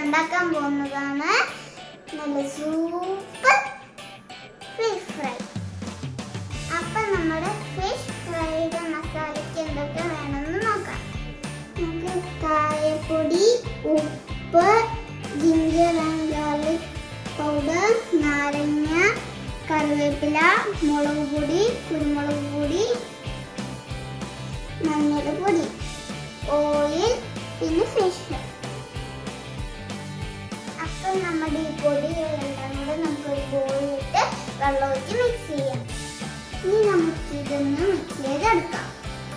ഉണ്ടാക്കാൻ പോകുന്നതാണ് നല്ല സൂപ്പർ ഫിഷ് ഫ്രൈ അപ്പൊ നമ്മുടെ ഫിഷ് ഫ്രൈയുടെ മസാലയ്ക്ക് എന്തൊക്കെ വേണമെന്ന് നോക്കാം നമുക്ക് കായപ്പൊടി ഉപ്പ് ജിഞ്ചർ ആൻഡ് ഗാർലിക് പൗഡർ നാരങ്ങ കറിവേപ്പില മുളക് പൊടി കുരുമുളക് പൊടി മഞ്ഞൾപ്പൊടി ഓയിൽ പിന്നെ ഫിഷ് അപ്പൊ നമ്മുടെ ഈ പൊടി എല്ലാം കൂടെ നമുക്ക് ഒരു ബോളിലിട്ട് വെള്ളം ഒഴിച്ച് മിക്സ് ചെയ്യാം ഇനി നമുക്ക് ഇതൊന്ന് മിക്സ് ചെയ്തെടുക്കാം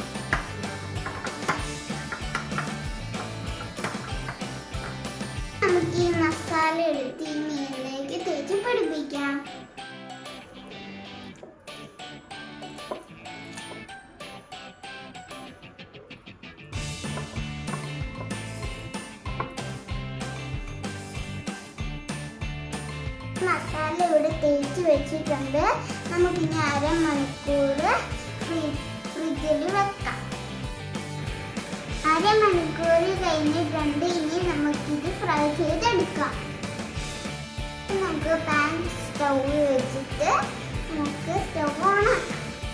നമുക്ക് ഈ മസാല എടുത്ത് ഈ മീനിലേക്ക് തേച്ച് പിടിപ്പിക്കാം മസാല ഇവിടെ തേച്ച് വെച്ചിട്ടുണ്ട് നമുക്ക് ഇനി അരമണിക്കൂർ ഫ്രിഡ്ജിൽ വെക്കാം അരമണിക്കൂർ കഴിഞ്ഞിട്ടുണ്ട് ഇനി നമുക്കിത് ഫ്രൈ ചെയ്തെടുക്കാം നമുക്ക് പാൻ സ്റ്റൗ വെച്ചിട്ട് നമുക്ക് സ്റ്റൗ ഓണാക്കാം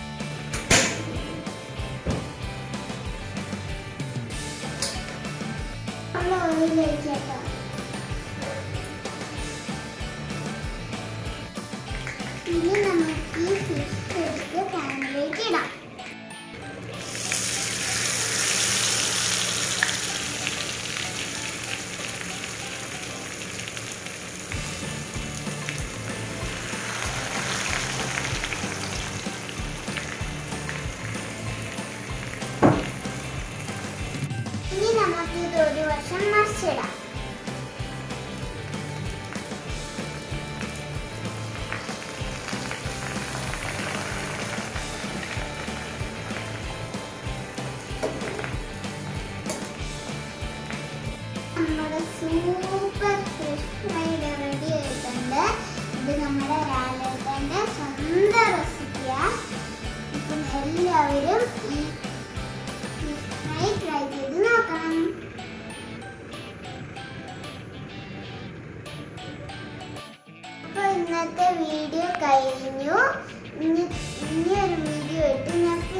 ഓയിൽ ഒഴിച്ചേക്കാം ഇനി നമുക്ക് ഈ ഫിഷ് എടുത്ത് പാനിലേക്ക് ഇടാം ഇനി നമുക്ക് ഇത് ഒരു വശം മറിച്ചിടാം നമ്മുടെ സൂപ്പർ ഫിഷ് ഫ്രൈ റെഡി ആയിട്ടുണ്ട് ഇത് നമ്മുടെ ലാലേട്ടൻ്റെ സ്വന്തം റെസിപ്പിയാണ് അപ്പം എല്ലാവരും ഈ ഫിഷ് ഫ്രൈ ട്രൈ ചെയ്ത് നോക്കണം അപ്പോൾ ഇന്നത്തെ വീഡിയോ കഴിഞ്ഞു ഇനി ഇനി ഒരു വീഡിയോ ഇട്ട് ഞാൻ